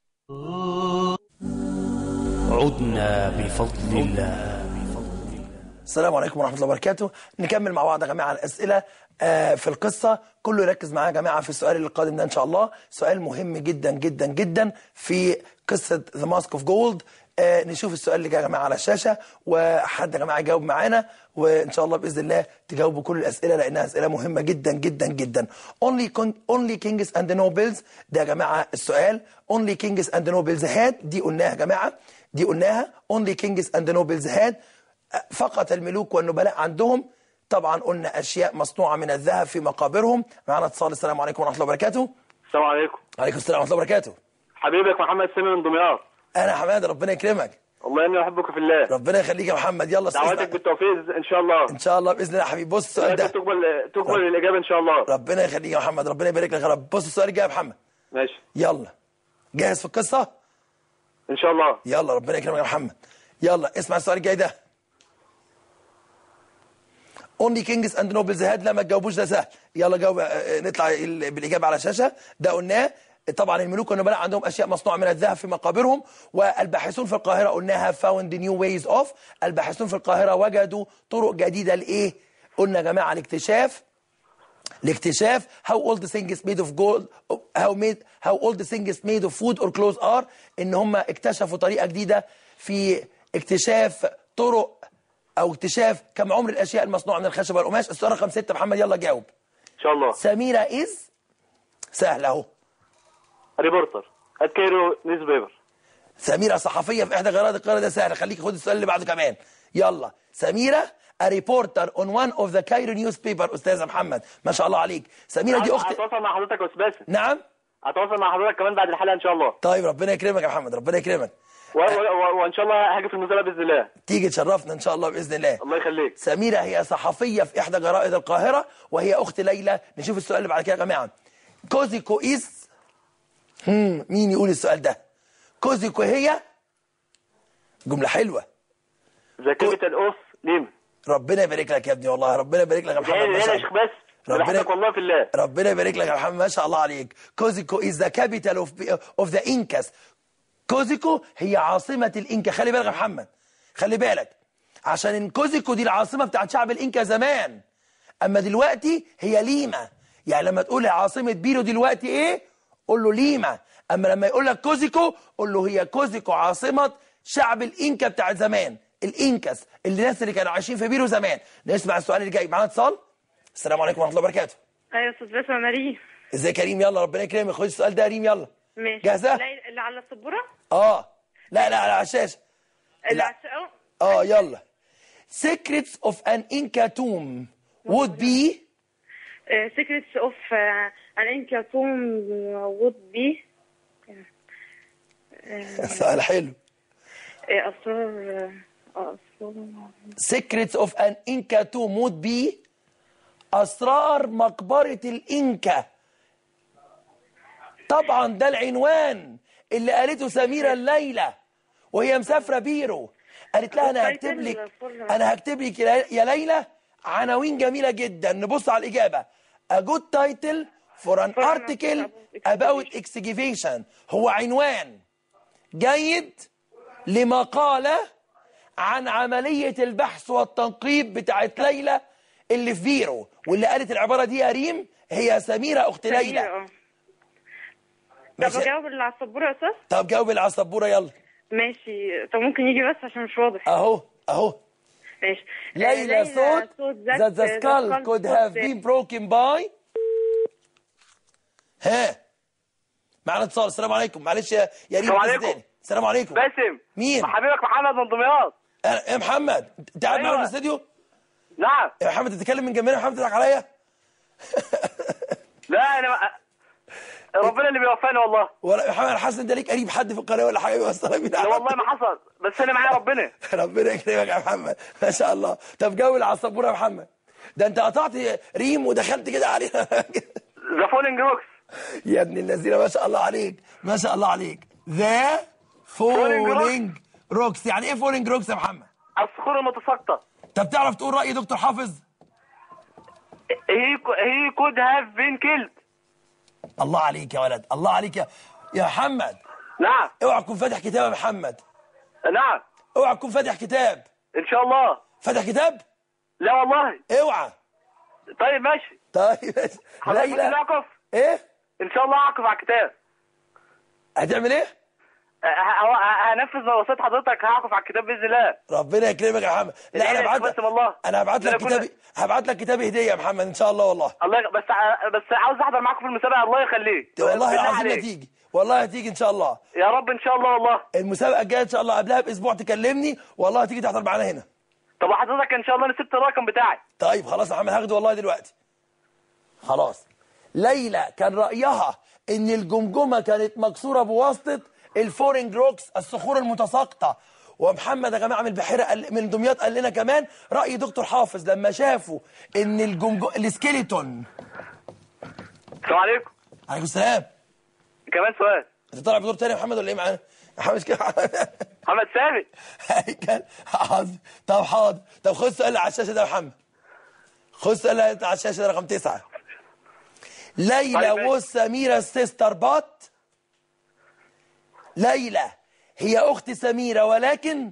عدنا بفضل الله السلام عليكم ورحمه الله وبركاته نكمل مع بعض يا جماعه الاسئله آه، في القصه كله يركز معايا يا جماعه في السؤال القادم ده ان شاء الله سؤال مهم جدا جدا جدا في قصه ذا ماسك اوف جولد نشوف السؤال اللي جاي يا جماعه على الشاشه وحد يا جماعه يجاوب معانا وان شاء الله باذن الله تجاوبوا كل الاسئله لانها اسئله مهمه جدا جدا جدا only con- only kings and nobles ده يا جماعه السؤال only kings and nobles had دي قلناها يا جماعه دي قلناها only kings and nobles had فقط الملوك والنبلاء عندهم طبعا قلنا اشياء مصنوعه من الذهب في مقابرهم معنا اتصال السلام عليكم ورحمه الله وبركاته السلام عليكم وعليكم السلام ورحمه الله وبركاته حبيبك محمد سامي من دمياط انا حماد ربنا يكرمك والله اني احبك في الله ربنا يخليك يا محمد يلا دعواتك استاذنا بالتوفيق ان شاء الله ان شاء الله باذن الله يا حبيبي بص السؤال ده تقبل تقبل الاجابه ان شاء الله ربنا يخليك يا محمد ربنا يبارك لك يا رب بص السؤال الجاي يا محمد ماشي يلا جاهز في القصه ان شاء الله يلا ربنا يكرمك يا محمد يلا اسمع السؤال الجاي ده اونلي كينجز اند نوبلز هاد لا ما تجاوبوش ده سهل يلا جاوب آه، نطلع ال- بالاجابه على الشاشه ده قلناه طبعا الملوك والنبلاء عندهم اشياء مصنوعه من الذهب في مقابرهم والباحثون في القاهره قلناها فاوند نيو ويز اوف الباحثون في القاهره وجدوا طرق جديده لايه قلنا يا جماعه الاكتشاف لاكتشاف how all the things made of gold how made how all the things made of food or clothes are ان هم اكتشفوا طريقه جديده في اكتشاف طرق او اكتشاف كم عمر الاشياء المصنوعه من الخشب والقماش السؤال رقم ستة محمد يلا جاوب ان شاء الله سميرة از سهل اهو ريبورتر ات كايرو نيوز بيبر سميرة صحفية في إحدى جرائد القاهرة ده سهل خليك خد السؤال اللي بعده كمان يلا سميرة a reporter on one of the Cairo newspaper أستاذة محمد ما شاء الله عليك سميرة دي أخت هتواصل مع حضرتك يا استاذ باسم نعم هتواصل مع حضرتك كمان بعد الحلقه ان شاء الله طيب ربنا يكرمك يا محمد ربنا يكرمك و- و- و- وان شاء الله هاجي في المزارع باذن الله تيجي تشرفنا إن شاء الله بإذن الله الله يخليك سميرة هي صحفية في إحدى جرائد القاهرة وهي أخت ليلى نشوف السؤال اللي بعد كده يا جماعة كوزيكو إز هم مين يقول السؤال ده كوزيكو هي جملة حلوة ذا كابيتال اوف نيم ربنا يبارك لك يا ابني والله ربنا يبارك لك يا محمد هنا ما هنا شاء يا شيخ الله بس ربنا- بحبك والله في الله ربنا يبارك لك يا محمد ما شاء الله عليك كوزيكو is the capital of of the Incas كوزيكو هي عاصمة الإنكا خلي بالك يا محمد خلي بالك عشان كوزيكو دي العاصمة بتاعت شعب الإنكا زمان أما دلوقتي هي ليما يعني لما تقول عاصمة بيرو دلوقتي إيه قول له ليما أما لما يقول لك كوزيكو قول له هي كوزيكو عاصمة شعب الإنكا بتاعت زمان الإنكاس اللي الناس اللي كانوا عايشين في بيرو زمان نسمع السؤال اللي جاي معانا اتصال السلام عليكم ورحمة الله وبركاته ايوه استاذ باسم انا ريم ازيك يا ريم يلا ربنا يكرمك خد السؤال ده يا ريم يلا ماشي جاهزة؟ لا، اللي على السبوره اه لا لا على الشاشة اللي لا. على الش- اه يلا secrets of an Inca tomb would be سيكريتس اوف ان انكا توم وود بي سؤال حلو اسرار آه، اسرار secrets of an Inca tomb would be أسرار مقبرة الإنكا طبعا ده العنوان اللي قالته سميرة الليلة وهي مسافرة بيرو قالت لها أنا هكتب لك أنا هكتب لك يا يا ليلى عناوين جميلة جدا نبص على الإجابة a good title for an article about excavation هو عنوان جيد لمقالة عن عملية البحث والتنقيب بتاعت ليلى اللي في بيرو واللي قالت العبارة دي يا ريم هي سميرة أخت ليلى اه طب ماشي. اجاوب اللي على السبوره يا استاذ طب جاوب اللي على السبورة يلا ماشي طب ممكن يجي بس عشان مش واضح أهو أهو ماشي ليلى صوت that the skull could have been broken by ها معنا اتصال السلام عليكم معلش يا يا ريم السلام بس عليكم. تاني السلام عليكم باسم مين؟ حبيبك محمد من دمياط أنا- يا محمد انت قاعد معانا أيوة. في الاستوديو نعم يا محمد تتكلم من جنبنا يا محمد تضحك عليا لا انا ربنا اللي بيوفقني والله ولا يا محمد انا حاسس ان ده ليك قريب حد في القناه ولا حاجه بيوصلك بينا لا والله ما حصل بس انا معايا ربنا ربنا يكرمك يا محمد ما شاء الله طب جو اللي على السبوره يا محمد ده انت قطعت ريم ودخلت كده علينا ذا فولينج روكس يا ابن الذين ما شاء الله عليك ما شاء الله عليك ذا فولينج روكس يعني ايه فولينج روكس يا محمد الصخور المتساقطة طب تعرف تقول راي دكتور حافظ he co- he could have been killed الله عليك يا ولد الله عليك يا يا محمد نعم اوعى تكون فاتح كتاب يا محمد نعم اوعى تكون فاتح كتاب ان شاء الله فاتح كتاب لا والله اوعى طيب ماشي طيب ماشي. حضرتك ممكن ليلى اعكف ايه ان شاء الله اعكف على الكتاب هتعمل ايه ه- ه- هنفذ وصية حضرتك هعكف على الكتاب باذن الله ربنا يكرمك يا محمد لا انا إيه، هبعت بس لك والله. انا هبعت ده لك أنا كنا- كتابي هبعت لك كتابي هديه يا محمد ان شاء الله والله الله يغ- بس ع- بس عاوز احضر معاكم في المسابقه الله يخليك والله بالله العظيم عليك. هتيجي والله هتيجي ان شاء الله يا رب ان شاء الله والله المسابقه الجايه ان شاء الله قبلها باسبوع تكلمني والله هتيجي تحضر معانا هنا طب حضرتك ان شاء الله انا سبت الرقم بتاعي طيب خلاص يا محمد هاخده والله دلوقتي خلاص ليلى كان رايها ان الجمجمه كانت مكسوره بواسطه الفورنج روكس الصخور المتساقطه ومحمد يا جماعه من البحيره قال من دمياط قال لنا كمان راي دكتور حافظ لما شافوا ان الجمجم السكيليتون السلام عليكم عليكم السلام كمان سؤال انت طالع بدور تاني يا محمد ولا ايه معانا؟ يا محمد كده محمد ثابت كان حاضر طب حاضر طب خد السؤال اللي على الشاشه ده يا محمد خد السؤال اللي على الشاشه ده رقم تسعه ليلى طيب ماشي. وسميرة سيستر بات ليلى هي اخت سميرة ولكن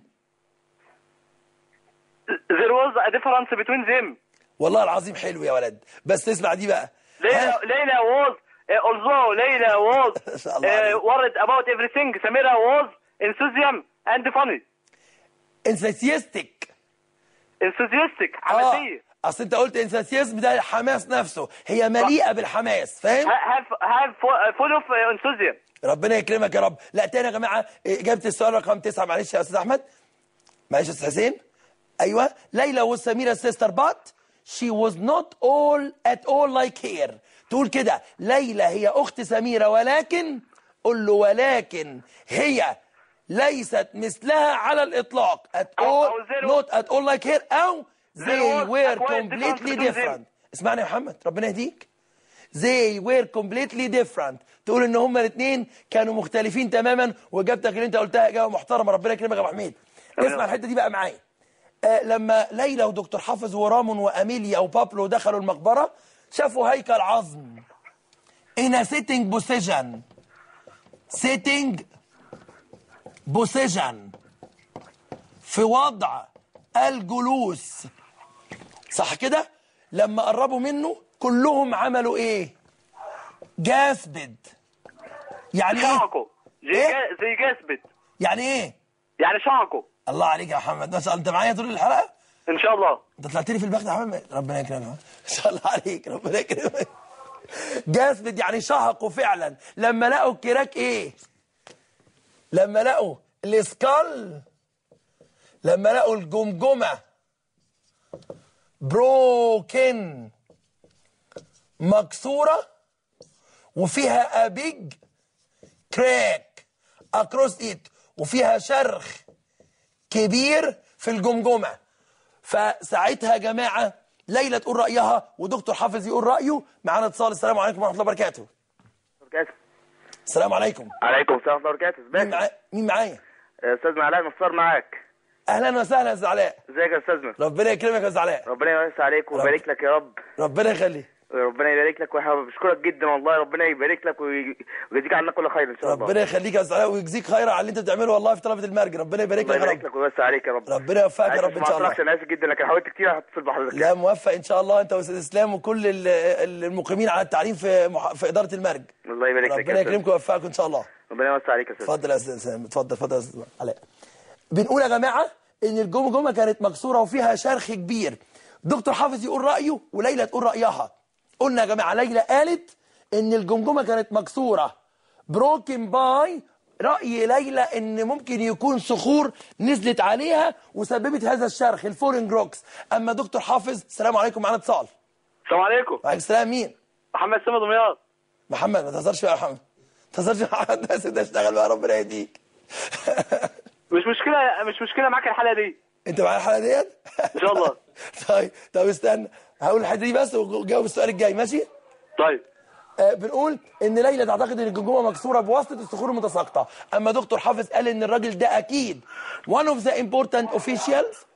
there was a difference between them والله العظيم حلو يا ولد بس اسمع دي بقى ليلى ها؟ ليلى was uh, although ليلى was ما شاء الله عليك. uh, worried about everything سميرة was enthusiasm and funny انساسيستك enthusiastic اه حماسية اصل انت قلت انساسيزم ده الحماس نفسه هي مليئه بالحماس فاهم have have fu- full of uh, enthusiasm ربنا يكرمك يا رب لا تاني يا جماعه اجابه السؤال رقم تسعه معلش يا استاذ احمد معلش يا استاذ حسين ايوه ليلى وسميرة سيستر بات she was not all at all like her تقول كده ليلى هي اخت سميرة ولكن قول له ولكن هي ليست مثلها على الاطلاق at أو- all أو zero. not at all like her او they Zero were acquired completely difference between them. different اسمعني يا محمد ربنا يهديك they were completely different تقول ان هما الاثنين كانوا مختلفين تماما واجابتك اللي انت قلتها اجابه محترمه ربنا يكرمك يا ابو حميد اسمع الحته دي بقى معايا آه لما ليلى ودكتور حافظ ورامون واميليا وبابلو دخلوا المقبره شافوا هيكل عظم in a sitting position sitting position في وضع الجلوس صح كده لما قربوا منه كلهم عملوا ايه جاثبد يعني ايه شعقوا زي إيه؟ جا- زي جاثبت يعني ايه يعني شعقوا الله عليك يا محمد ما شاء الله انت معايا طول الحلقه ان شاء الله انت طلعت لي في البخت يا محمد ربنا يكرمك ما شاء الله عليك ربنا يكرمك جاثبد يعني شهقوا فعلا لما لقوا الكراك ايه لما لقوا الاسكال لما لقوا الجمجمه بروكن مكسوره وفيها ابيج كراك اكروس ايت وفيها شرخ كبير في الجمجمه فساعتها يا جماعه ليلى تقول رايها ودكتور حافظ يقول رايه معانا اتصال السلام عليكم ورحمه الله وبركاته السلام عليكم عليكم السلام ورحمه الله وبركاته مين, ازيك معا... مين معايا استاذ علاء نصار معاك اهلا وسهلا يا استاذ علاء ازيك يا استاذنا ربنا يكرمك يا استاذ علاء ربنا يمسي عليك ويبارك لك يا رب ربنا يخليك ربنا يبارك لك واحنا بشكرك جدا والله ربنا يبارك لك وي- ويجزيك عنا كل خير ان شاء الله ربنا يخليك يا استاذ علاء ويجزيك خير على اللي انت بتعمله والله في طلبه المرج ربنا يبارك الله لك يا يبارك رب لك ويوسع عليك يا رب ربنا يوفقك يا عايز رب ان ما شاء الله أعطلكش، انا اسف جدا لكن حاولت كتير هتصل بحضرتك لا موفق ان شاء الله انت واستاذ اسلام وكل ال- ال- المقيمين على التعليم في مح... في اداره المرج الله يبارك لك ربنا يا أستاذ. يكرمكم ويوفقكم ان شاء الله ربنا يوسع عليك يا استاذ اتفضل يا استاذ اسلام اتفضل اتفضل يا استاذ علاء بنقول يا جماعه ان الجمجمه كانت مكسوره وفيها شرخ كبير دكتور حافظ يقول رايه وليلى تقول رايها قلنا يا جماعه ليلى قالت ان الجمجمه كانت مكسوره بروكن باي راي ليلى ان ممكن يكون صخور نزلت عليها وسببت هذا الشرخ الفورنج روكس اما دكتور حافظ السلام عليكم معانا اتصال السلام عليكم وعليكم السلام مين محمد سامي دمياط محمد ما تهزرش بقى يا محمد ما تهزرش مع حد بس ده اشتغل بقى ربنا يهديك مش مشكله مش مشكله معاك الحلقه دي انت معايا الحلقه ديت ان شاء الله طيب طب استنى هقول الحته دي بس وجاوب السؤال الجاي ماشي طيب آه بنقول ان ليلى تعتقد ان الجمجمه مكسوره بواسطه الصخور المتساقطه اما دكتور حافظ قال ان الراجل ده اكيد one of the important officials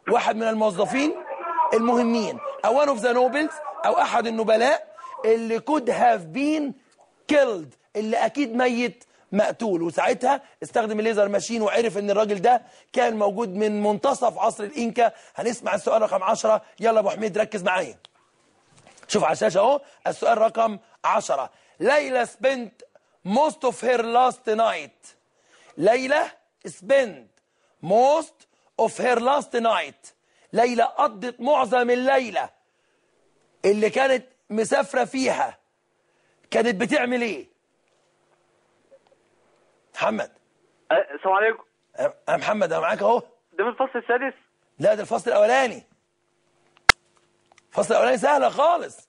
واحد من الموظفين المهمين او one of the nobles او احد النبلاء اللي could have been killed اللي اكيد ميت مقتول وساعتها استخدم الليزر ماشين وعرف ان الراجل ده كان موجود من منتصف عصر الانكا هنسمع السؤال رقم 10 يلا يا ابو حميد ركز معايا شوف على الشاشه اهو السؤال رقم 10 ليلى spent most of her last night ليلى spent most of her last night ليلى قضت معظم الليله اللي كانت مسافره فيها كانت بتعمل ايه محمد أه، السلام عليكم انا محمد انا معاك اهو ده في الفصل السادس لا ده الفصل الاولاني الفصل الاولاني سهله خالص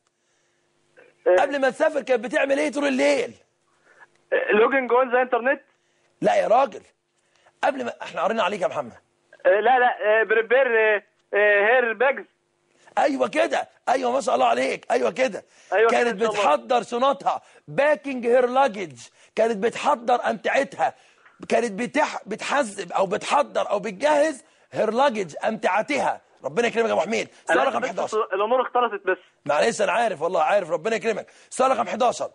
قبل ما تسافر كانت بتعمل ايه طول الليل لوجن جون ذا انترنت لا يا راجل قبل ما احنا قرينا عليك يا محمد أه، لا لا بريبير هير باجز ايوه كده ايوه ما شاء الله عليك ايوه كده أيوة كده كانت إن شاء الله. بتحضر شنطها باكينج هير لاجج كانت بتحضر امتعتها كانت بتح... بتحزب او بتحضر او بتجهز هير لاجج امتعتها ربنا يكرمك يا ابو حميد سؤال رقم 11 الامور اختلطت بس معلش انا عارف والله عارف ربنا يكرمك سؤال رقم 11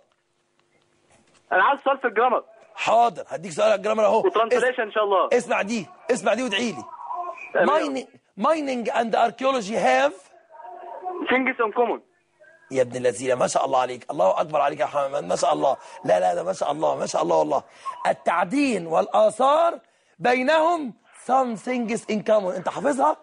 انا عاوز سؤال في الجرامر حاضر هديك سؤال على الجرامر اهو وترانسليشن ان شاء الله اس- اسمع دي اسمع دي وادعي لي تمام. mining mining and archaeology have ثينجز اون كومون يا ابن الذين ما شاء الله عليك الله اكبر عليك يا محمد ما شاء الله لا لا ده ما شاء الله ما شاء الله والله التعدين والاثار بينهم some things in common انت حافظها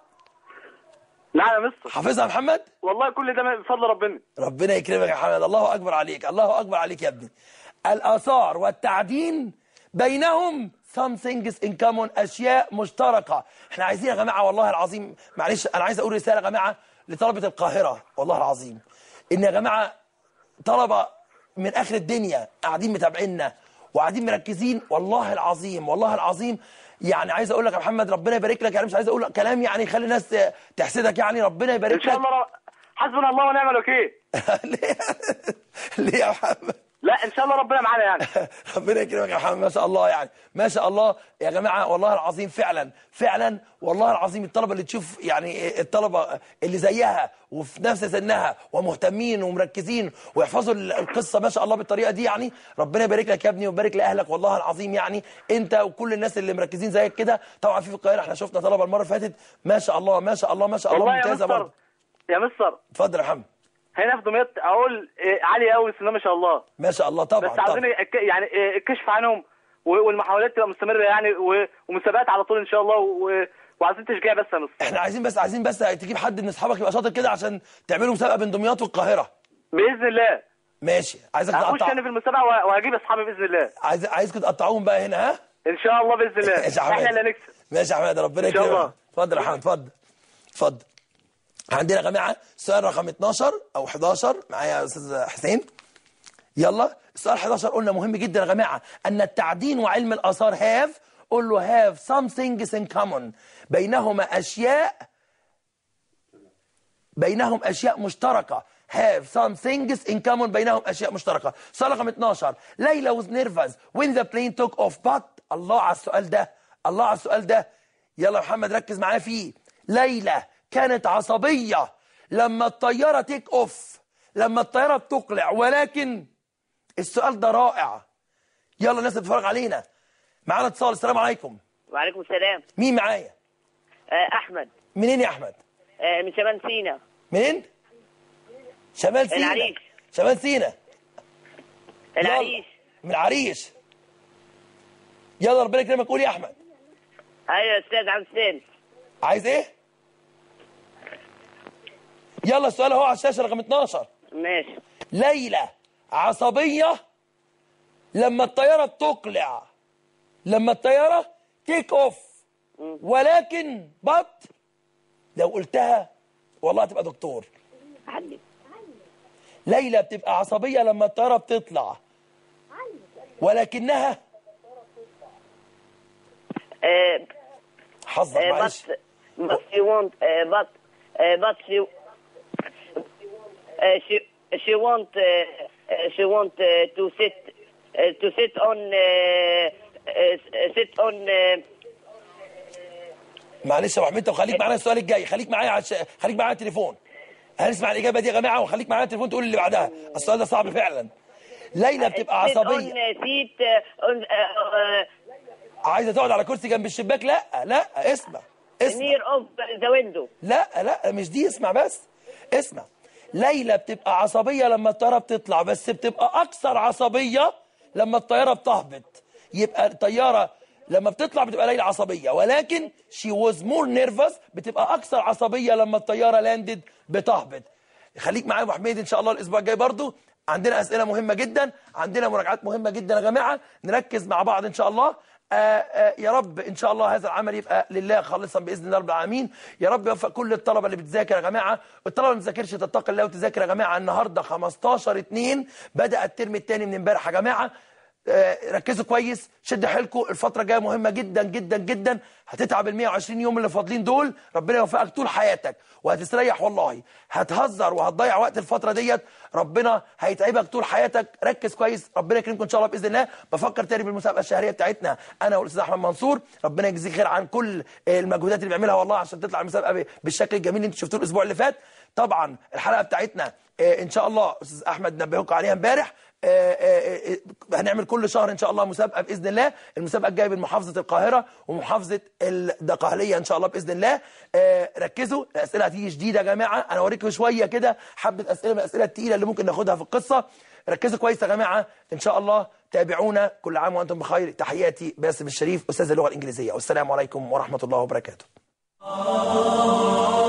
لا يا مستر حافظها يا محمد والله كل ده من فضل ربنا ربنا يكرمك يا محمد الله اكبر عليك الله اكبر عليك يا ابني الاثار والتعدين بينهم some things in common اشياء مشتركه احنا عايزين يا جماعه والله العظيم معلش انا عايز اقول رساله يا جماعه لطلبه القاهره والله العظيم ان يا جماعه طلبه من اخر الدنيا قاعدين متابعينا وقاعدين مركزين والله العظيم والله العظيم يعني عايز اقول لك يا محمد ربنا يبارك لك يعني مش عايز اقول لك كلام يعني يخلي الناس تحسدك يعني ربنا يبارك ان لك شاء الله رب... حسبنا الله ونعم الوكيل ليه ليه يا محمد لا ان شاء الله ربنا معانا يعني ربنا يكرمك يا محمد ما شاء الله يعني ما شاء الله يا جماعه والله العظيم فعلا فعلا والله العظيم الطلبه اللي تشوف يعني الطلبه اللي زيها وفي نفس سنها ومهتمين ومركزين ويحفظوا القصه ما شاء الله بالطريقه دي يعني ربنا يبارك لك يا ابني ويبارك لاهلك والله العظيم يعني انت وكل الناس اللي مركزين زيك كده طبعا في في القاهره احنا شفنا طلبه المره اللي فاتت ما شاء الله ما شاء الله ما شاء الله والله يا ممتازه مستر برضه يا مستر اتفضل يا محمد هنا في دمياط اقول إيه، عالي قوي بسم الله ما شاء الله ما شاء الله طبعا بس عاوزين طبعا الك- يعني إيه، الكشف عنهم و- والمحاولات تبقى مستمره يعني و- ومسابقات على طول ان شاء الله و- وعايزين تشجيع بس يا مستر احنا عايزين بس عايزين بس تجيب حد من اصحابك يبقى شاطر كده عشان تعملوا مسابقه بين دمياط والقاهره باذن الله ماشي عايزك هخش تقطع انا في المسابقه وه- وهجيب اصحابي باذن الله عايز عايزكم تقطعوهم بقى هنا ها ان شاء الله باذن الله ماشي يا حماد احنا اللي هنكسب ماشي يا حماد ربنا إن شاء يكرمك الله. اتفضل يا حماد اتفضل اتفضل عندنا يا جماعه سؤال رقم 12 او 11 معايا يا استاذ حسين يلا السؤال 11 قلنا مهم جدا يا جماعه ان التعدين وعلم الاثار هاف قول له هاف some things in common بينهما اشياء بينهم اشياء مشتركه have some things in common بينهم اشياء مشتركه سؤال رقم 12 ليلى was nervous when the plane took off but الله على السؤال ده الله على السؤال ده يلا يا محمد ركز معايا فيه ليلى كانت عصبيه لما الطياره تيك اوف لما الطياره بتقلع ولكن السؤال ده رائع يلا الناس اللي بتتفرج علينا معانا اتصال السلام عليكم وعليكم السلام مين معايا آه، احمد منين يا احمد آه، من شمال سينا منين شمال سينا العريش. شمال سينا يلا. العريش من العريش يلا ربنا يكرمك قول يا احمد ايوه يا استاذ عبد السلام عايز ايه يلا السؤال اهو على الشاشه رقم 12 ماشي ليلى عصبيه لما الطياره بتقلع لما الطياره تيك اوف ولكن بط لو قلتها والله هتبقى دكتور حلي ليلى بتبقى عصبيه لما الطياره بتطلع ولكنها آه، حظك آه، معلش but but she want آه، but آه، but she آه، she she want آه، آه، she want آه، to sit آه، to sit on آه، آه، sit on آه، معلش يا ابو حميد طب خليك معانا السؤال الجاي خليك معايا عش... خليك معايا على التليفون هنسمع الاجابه دي يا جماعه وخليك معايا على التليفون تقول اللي بعدها السؤال ده صعب فعلا ليلى بتبقى Sit on عصبيه uh, seat uh, on uh, uh, عايزه تقعد على كرسي جنب الشباك لا لا اسمع اسمع near of the window. لا لا مش دي اسمع بس اسمع ليلى بتبقى عصبية لما الطيارة بتطلع بس بتبقى أكثر عصبية لما الطيارة بتهبط يبقى الطيارة لما بتطلع بتبقى ليلى عصبية ولكن she was more nervous بتبقى أكثر عصبية لما الطيارة لاندد بتهبط خليك معايا يا ابو حميد ان شاء الله الاسبوع الجاي برضو عندنا اسئله مهمه جدا عندنا مراجعات مهمه جدا يا جماعه نركز مع بعض ان شاء الله آه آه يا رب ان شاء الله هذا العمل يبقى لله خالصا باذن الله رب العالمين يا رب يوفق كل الطلبه اللي بتذاكر يا جماعه الطلبه اللي ما بتذاكرش تتقي الله وتذاكر يا جماعه النهارده 15 2 بدا الترم الثاني من امبارح يا جماعه آه، ركزوا كويس شد حيلكم الفتره الجايه مهمه جدا جدا جدا هتتعب ال 120 يوم اللي فاضلين دول ربنا يوفقك طول حياتك وهتستريح والله هتهزر وهتضيع وقت الفتره ديت ربنا هيتعبك طول حياتك ركز كويس ربنا يكرمكم ان شاء الله باذن الله بفكر تاني بالمسابقه الشهريه بتاعتنا انا والاستاذ احمد منصور ربنا يجزيه خير عن كل المجهودات اللي بيعملها والله عشان تطلع المسابقه ب- بالشكل الجميل اللي انتوا شفتوه الاسبوع اللي فات طبعا الحلقه بتاعتنا آه، ان شاء الله استاذ احمد نبهكم عليها امبارح آه، آه، آه، هنعمل كل شهر ان شاء الله مسابقه باذن الله المسابقه الجايه بين محافظه القاهره ومحافظه الدقهليه ان شاء الله باذن الله آه، ركزوا الاسئله هتيجي شديده يا جماعه انا اوريكم شويه كده حبه اسئله من الاسئله الثقيله اللي ممكن ناخدها في القصه ركزوا كويس يا جماعه ان شاء الله تابعونا كل عام وانتم بخير تحياتي باسم الشريف استاذ اللغه الانجليزيه والسلام عليكم ورحمه الله وبركاته